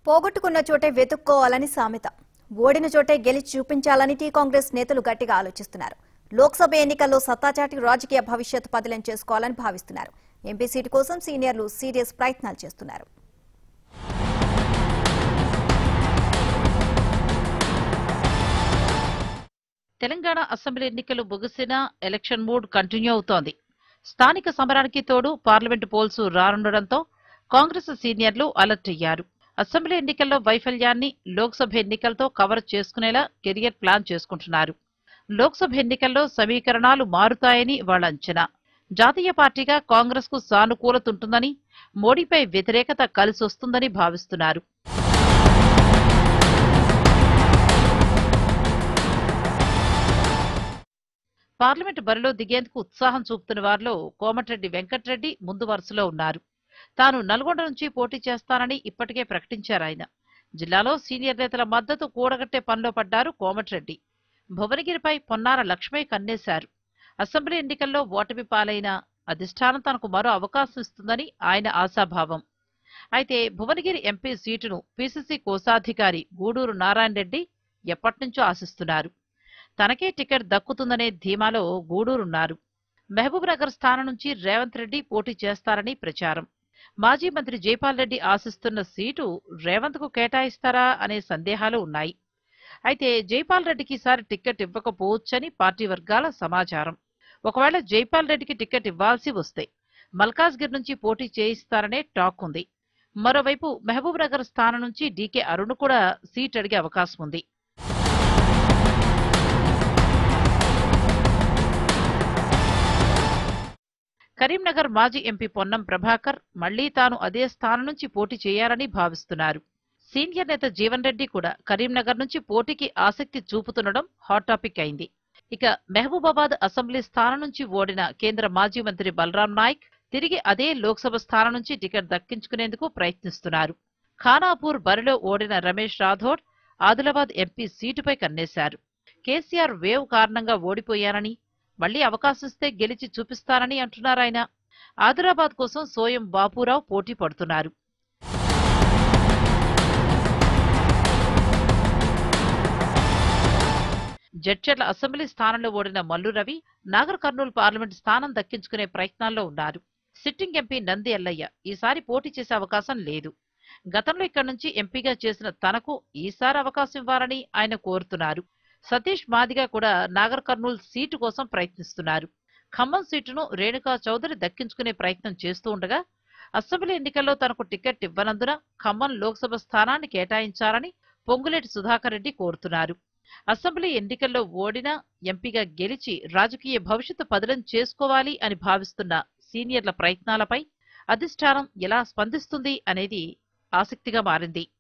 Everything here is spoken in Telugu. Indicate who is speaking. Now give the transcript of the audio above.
Speaker 1: పోగొట్టుకున్న చోటే వెతుక్కోవాలని సామెత ఓడిన చోటే గెలిచి చూపించాలని టీ కాంగ్రెస్ నేతలు గట్టిగా ఆలోచిస్తున్నారు లోక్సభ ఎన్నికల్లో సత్తాచాటి రాజకీయ భవిష్యత్తు పదిలం చేసుకోవాలని భావిస్తున్నారు ఎంపీ సీటు కోసం సీనియర్లు సీరియస్ ప్రయత్నాలు చేస్తున్నారు
Speaker 2: తెలంగాణ అసెంబ్లీ ఎన్నికలు ముగిసినా ఎలక్షన్ మూడ్ కంటిన్యూ అవుతోంది స్థానిక సమరానికి తోడు పార్లమెంటు పోల్స్ రానుండడంతో కాంగ్రెస్ సీనియర్లు అలర్ట్ అయ్యారు అసెంబ్లీ ఎన్నికల్లో వైఫల్యాన్ని లోక్సభ ఎన్నికలతో కవర్ చేసుకునేలా కెరియర్ ప్లాన్ చేసుకుంటున్నారు లోక్సభ ఎన్నికల్లో సమీకరణాలు మారుతాయని వాళ్ళ అంచనా జాతీయ పార్టీగా కాంగ్రెస్ కు సానుకూలత ఉంటుందని మోడీపై వ్యతిరేకత కలిసొస్తుందని భావిస్తున్నారు పార్లమెంటు బరిలో దిగేందుకు ఉత్సాహం చూపుతున్న వారిలో కోమటిరెడ్డి వెంకట్రెడ్డి ముందు వరుసలో ఉన్నారు తాను నల్గొండ నుంచి పోటీ చేస్తానని ఇప్పటికే ప్రకటించారు ఆయన జిల్లాలో సీనియర్ నేతల మద్దతు కూడగట్టే పనిలో పడ్డారు కోమటిరెడ్డి భువనగిరిపై పొన్నార లక్ష్మయ్య కన్నేశారు అసెంబ్లీ ఎన్నికల్లో ఓటమి పాలైన అధిష్టానం తనకు మరో అవకాశం ఇస్తుందని ఆయన ఆశాభావం అయితే భువనగిరి ఎంపీ సీటును పీసీసీ కోశాధికారి గూడూరు నారాయణ రెడ్డి ఎప్పటినుంచో ఆశిస్తున్నారు తనకే టికెట్ దక్కుతుందనే ధీమాలో గూడూరున్నారు మహబూబ్ నగర్ స్థానం నుంచి రేవంత్ రెడ్డి పోటీ చేస్తారని ప్రచారం మాజీ మంత్రి జైపాల్ రెడ్డి ఆశిస్తున్న సీటు రేవంత్ కు కేటాయిస్తారా అనే సందేహాలు ఉన్నాయి అయితే జైపాల్ రెడ్డికి ఈసారి టికెట్ ఇవ్వకపోవచ్చని పార్టీ వర్గాల సమాచారం ఒకవేళ జైపాల్ రెడ్డికి టికెట్ ఇవ్వాల్సి వస్తే మల్కాజ్గిర్ నుంచి పోటీ చేయిస్తారనే టాక్ ఉంది మరోవైపు మహబూబ్ నగర్ స్థానం నుంచి డీకే అరుణ్ కూడా సీట్ అడిగే అవకాశం ఉంది కరీంనగర్ మాజీ ఎంపీ పొన్నం ప్రభాకర్ మళ్లీ తాను అదే స్థానం నుంచి పోటీ చేయాలని భావిస్తున్నారు సీనియర్ నేత జీవన్ రెడ్డి కూడా కరీంనగర్ నుంచి పోటీకి ఆసక్తి చూపుతుండడం హాట్ టాపిక్ అయింది ఇక మహబూబాబాద్ అసెంబ్లీ స్థానం నుంచి ఓడిన కేంద్ర మాజీ మంత్రి బలరాం నాయక్ తిరిగి అదే లోక్సభ స్థానం నుంచి టికెట్ దక్కించుకునేందుకు ప్రయత్నిస్తున్నారు ఖానాపూర్ బరిలో ఓడిన రమేష్ రాథోడ్ ఆదిలాబాద్ ఎంపీ సీటుపై కన్నేశారు కేసీఆర్ వేవ్ కారణంగా ఓడిపోయానని మళ్లీ అవకాశమిస్తే గెలిచి చూపిస్తానని అంటున్నారాయన ఆదిలాబాద్ కోసం సోయం బాపురావు పోటీ పడుతున్నారు జడ్చర్ల అసెంబ్లీ స్థానంలో ఓడిన మల్లు రవి నాగర్ కర్నూలు పార్లమెంట్ స్థానం దక్కించుకునే ప్రయత్నాల్లో ఉన్నారు సిట్టింగ్ ఎంపీ నంది ఎల్లయ్య ఈసారి పోటీ చేసే అవకాశం లేదు గతంలో ఇక్కడి నుంచి ఎంపీగా చేసిన తనకు ఈసారి అవకాశం ఇవ్వాలని ఆయన కోరుతున్నారు సతీష్ మాదిగా కూడా నాగర్ కర్నూలు సీటు కోసం ప్రయత్నిస్తున్నారు ఖమ్మం సీటును రేణుకా చౌదరి దక్కించుకునే ప్రయత్నం చేస్తూ ఉండగా అసెంబ్లీ ఎన్నికల్లో తనకు టికెట్ ఇవ్వనందున ఖమ్మం లోక్సభ స్థానాన్ని కేటాయించాలని పొంగులేటి సుధాకర్ రెడ్డి కోరుతున్నారు అసెంబ్లీ ఎన్నికల్లో ఓడినా ఎంపీగా గెలిచి రాజకీయ భవిష్యత్తు పదిలం చేసుకోవాలి అని భావిస్తున్న సీనియర్ల ప్రయత్నాలపై అధిష్టానం ఎలా స్పందిస్తుంది అనేది ఆసక్తిగా మారింది